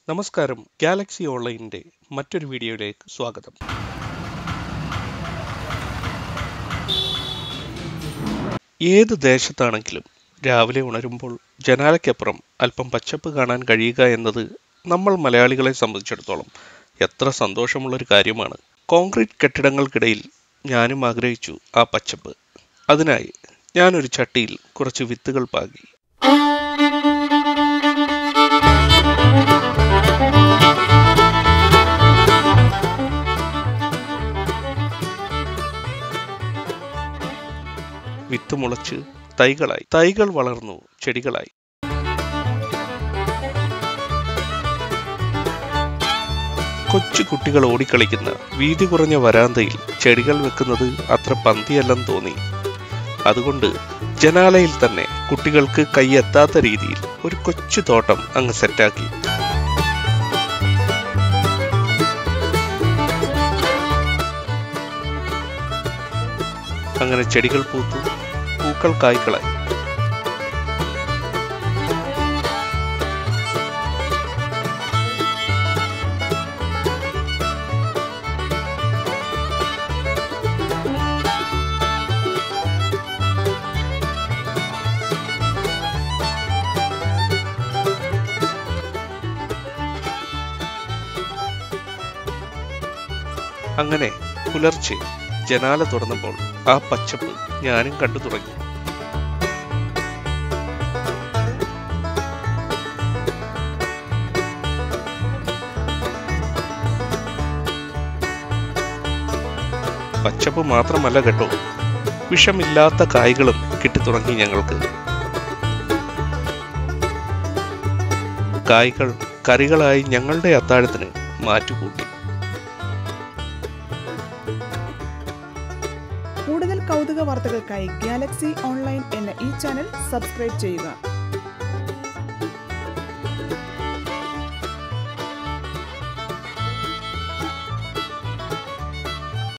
നമസ്കാരം ഗാലക്സി ഓൺലൈനിന്റെ മറ്റൊരു വീഡിയോയിലേക്ക് സ്വാഗതം ഏത് ദേശത്താണെങ്കിലും രാവിലെ ഉണരുമ്പോൾ ജനാലയ്ക്കപ്പുറം അല്പം പച്ചപ്പ് കാണാൻ കഴിയുക എന്നത് നമ്മൾ മലയാളികളെ സംബന്ധിച്ചിടത്തോളം എത്ര സന്തോഷമുള്ളൊരു കാര്യമാണ് കോൺക്രീറ്റ് കെട്ടിടങ്ങൾക്കിടയിൽ ഞാനും ആഗ്രഹിച്ചു ആ പച്ചപ്പ് അതിനായി ഞാനൊരു ചട്ടിയിൽ കുറച്ച് വിത്തുകൾ പാകി വിത്ത് മുളച്ച് തൈകളായി തൈകൾ വളർന്നു ചെടികളായി കൊച്ചു കുട്ടികൾ ഓടിക്കളിക്കുന്ന വീതി കുറഞ്ഞ വരാന്തയിൽ ചെടികൾ വെക്കുന്നത് അത്ര പന്തിയല്ലെന്ന് തോന്നി അതുകൊണ്ട് ജനാലയിൽ തന്നെ കുട്ടികൾക്ക് കൈയെത്താത്ത രീതിയിൽ ഒരു കൊച്ചു തോട്ടം അങ്ങ് സെറ്റാക്കി അങ്ങനെ ചെടികൾ പൂത്തു പൂക്കൾ കായ്ക്കളായി അങ്ങനെ പുലർച്ചെ ജനാല തുറന്നപ്പോൾ ആ പച്ചപ്പ് ഞാനും കണ്ടു തുടങ്ങി പച്ചപ്പ് മാത്രമല്ല കേട്ടോ വിഷമില്ലാത്ത കായ്കളും കിട്ടിത്തുടങ്ങി ഞങ്ങൾക്ക് കായ്കൾ കറികളായി ഞങ്ങളുടെ അത്താഴത്തിന് മാറ്റുകൂട്ടി കൂടുതൽ കൗതുക വാർത്തകൾക്കായി ഗാലക്സി ഓൺലൈൻ എന്ന ഈ ചാനൽ സബ്സ്ക്രൈബ് ചെയ്യുക